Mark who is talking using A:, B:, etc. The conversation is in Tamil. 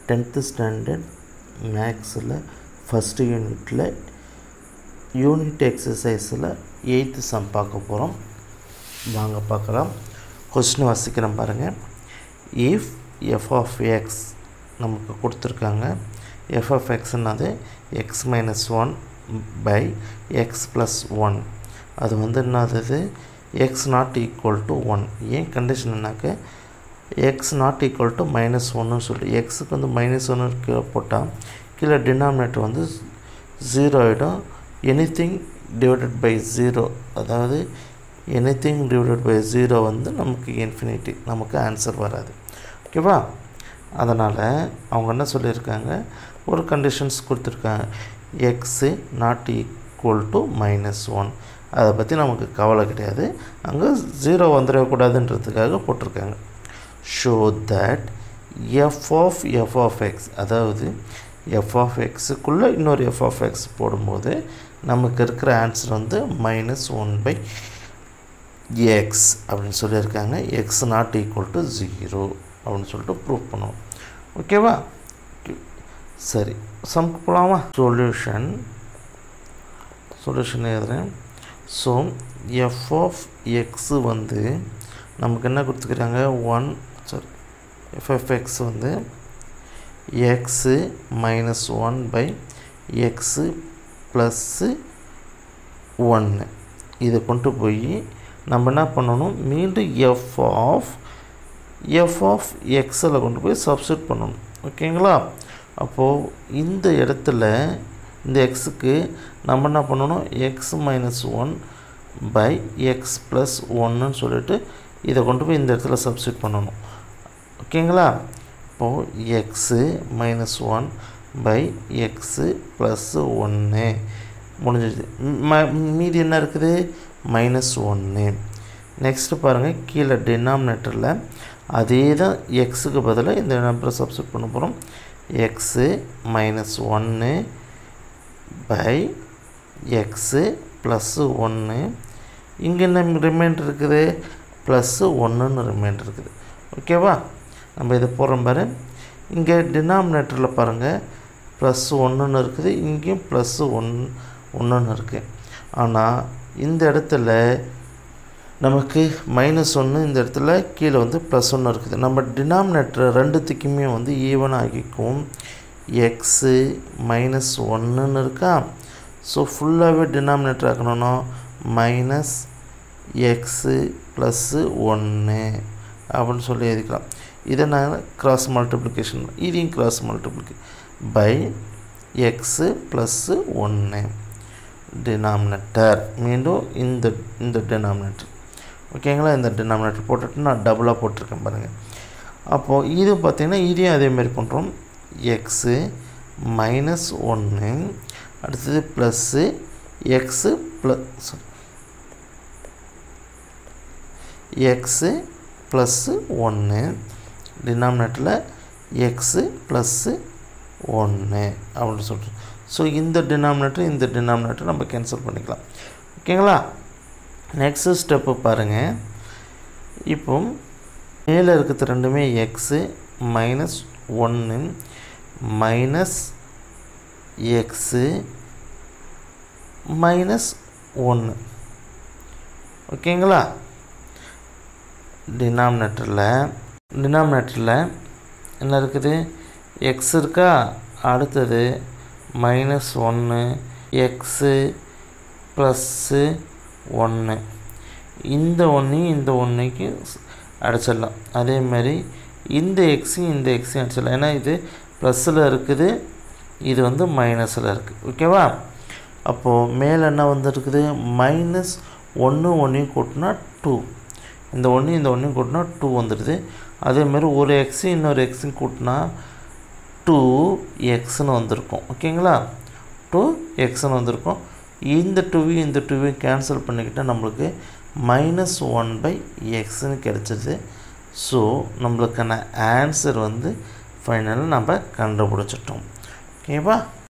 A: டென்த்து ஸ்டாண்டர்ட் மேக்ஸில் ஃபஸ்ட்டு யூனிட்டில் யூனிட் எக்ஸசைஸில் எயித்து சம் பார்க்க போகிறோம் வாங்க பார்க்கலாம் கொஸ்டின் வாசிக்கிறேன் பாருங்கள் இஃப் எஃப் ஆஃப் எக்ஸ் நமக்கு கொடுத்துருக்காங்க எஃப் ஆஃப் எக்ஸ்னது x minus one by x plus one அது வந்து என்னது x not equal to one ஏன் கண்டிஷன் என்னாக்க x not equal to minus ஒன்னு சொல்லிட்டு எக்ஸுக்கு வந்து மைனஸ் ஒன்று கீழே போட்டால் கீழே டினாமினேட்டர் வந்து ஜீரோ ஆகிடும் anything divided by zero அதாவது anything divided by zero வந்து நமக்கு இன்ஃபினிட்டி நமக்கு ஆன்சர் வராது ஓகேவா அதனால் அவங்க என்ன சொல்லியிருக்காங்க ஒரு கண்டிஷன்ஸ் கொடுத்துருக்காங்க x not equal to minus one அதை பற்றி நமக்கு கவலை கிடையாது அங்கே ஜீரோ வந்துடக்கூடாதுன்றதுக்காக போட்டிருக்காங்க so that f of f of x அதாவது எஃப் ஆஃப் எக்ஸுக்குள்ளே இன்னொரு எஃப் ஆஃப் எக்ஸ் போடும்போது நமக்கு இருக்கிற ஆன்சர் வந்து மைனஸ் ஒன் பை எக்ஸ் அப்படின்னு சொல்லியிருக்காங்க x not equal to zero அப்படின்னு சொல்லிட்டு ப்ரூவ் பண்ணுவோம் ஓகேவா சரி சம்க்கு போகலாமா சொல்யூஷன் சொல்யூஷன் எழுதுகிறேன் ஸோ எஃப் ஆஃப் எக்ஸு வந்து நமக்கு என்ன கொடுத்துக்கிறாங்க ஒன் சாரி எஃப்எஃப் எக்ஸ் வந்து x minus one by x plus ஒன்று இதை கொண்டு போய் நம்ம என்ன பண்ணணும் மீண்டும் எஃப் ஆஃப் எஃப் ஆஃப் எக்ஸில் கொண்டு போய் சப்ஸ்டியூட் பண்ணணும் ஓகேங்களா அப்போது இந்த இடத்துல இந்த எக்ஸுக்கு நம்ம என்ன பண்ணணும் x minus one by x plus ஒன்றுன்னு சொல்லிட்டு இதை கொண்டு போய் இந்த இடத்துல சப்ஸ்டியூட் பண்ணணும் ஓகேங்களா இப்போது x minus one by x plus ஒன்று முடிஞ்சிடுது ம மீதி என்ன இருக்குது மைனஸ் ஒன்று நெக்ஸ்ட்டு பாருங்கள் கீழே டினாமினேட்டரில் அதே தான் எக்ஸுக்கு பதிலாக இந்த நம்பரை சப்ஸ்டியூட் பண்ண போகிறோம் எக்ஸு மைனஸ் ஒன்று பை எக்ஸு ப்ளஸ்ஸு ஒன்று இங்கே என்ன ரிமைண்டர் இருக்குது ப்ளஸ்ஸு ஒன்றுன்னு ரிமைண்டர் இருக்குது ஓகேவா நம்ம இதை போடுறோம் பாரு இங்கே டினாமினேட்டரில் பாருங்கள் ப்ளஸ் ஒன்றுன்னு இருக்குது இங்கேயும் ப்ளஸ்ஸு ஒன் ஒன்றுன்னு இருக்குது ஆனால் இந்த இடத்துல நமக்கு மைனஸ் ஒன்று இந்த இடத்துல கீழே வந்து ப்ளஸ் ஒன்று இருக்குது நம்ம டினாமினேட்டர் ரெண்டுத்துக்குமே வந்து ஈவன் ஆகிக்கும் எக்ஸு மைனஸ் ஒன்றுன்னு இருக்கா ஸோ ஃபுல்லாகவே டினாமினேட்டர் ஆக்கணும்னா மைனஸ் எக்ஸு ப்ளஸ்ஸு ஒன்று அப்படின்னு சொல்லி எழுதிக்கலாம் இதை நான் கிராஸ் மல்டிப்ளிகேஷன் இதையும் cross multiply by x plus ஒன்று டினாமினேட்டர் மீண்டும் இந்த இந்த டினாமினேட்டர் ஓகேங்களா இந்த டினாமினேட்டர் போட்டுட்டு நான் டபுளாக போட்டிருக்கேன் பாருங்கள் அப்போது இது பார்த்திங்கன்னா இதையும் அதேமாரி பண்ணுறோம் எக்ஸு மைனஸ் ஒன்று அடுத்தது plus x plus x plus ஒன்று டினாமினேட்டரில் எக்ஸு ப்ளஸ்ஸு ஒன்று அப்படின்னு சொல்கிறோம் ஸோ இந்த டினாமினேட்டர் இந்த டினாமினேட்டர் நம்ம கேன்சல் பண்ணிக்கலாம் ஓகேங்களா நெக்ஸ்ட்டு ஸ்டெப்பு பாருங்கள் இப்போ மேலே இருக்கிறது ரெண்டுமே எக்ஸு மைனஸ் ஒன்று மைனஸ் எக்ஸு மைனஸ் ஒன்று ஓகேங்களா டினாமினேட்டரில் டினாமினேட்டரில் என்ன இருக்குது எக்ஸ் இருக்கா அடுத்தது மைனஸ் ஒன்று எக்ஸு ப்ளஸ்ஸு ஒன்று இந்த ஒன்றையும் இந்த ஒன்றைக்கு அடிச்சிடலாம் அதேமாதிரி இந்த எக்ஸையும் இந்த எக்ஸையும் அடிச்சிடலாம் ஏன்னா இது ப்ளஸ்ஸில் இருக்குது இது வந்து மைனஸில் இருக்குது ஓகேவா அப்போது மேலே என்ன வந்துருக்குது மைனஸ் ஒன்று ஒன்றையும் கூட்டினா டூ இந்த ஒன்று இந்த ஒன்றையும் கூட்டினா டூ வந்துடுது அதேமாதிரி ஒரு எக்ஸையும் இன்னொரு எக்ஸையும் கூட்டினா டூ எக்ஸ்னு வந்திருக்கும் ஓகேங்களா டூ எக்ஸ்னு வந்திருக்கும் இந்த டூவையும் இந்த டூவையும் கேன்சல் பண்ணிக்கிட்டால் நம்மளுக்கு மைனஸ் ஒன் பை எக்ஸ்னு கிடச்சிது ஸோ நம்மளுக்கான ஆன்சர் வந்து ஃபைனலாக நம்ம கண்டுபிடிச்சிட்டோம் ஓகேவா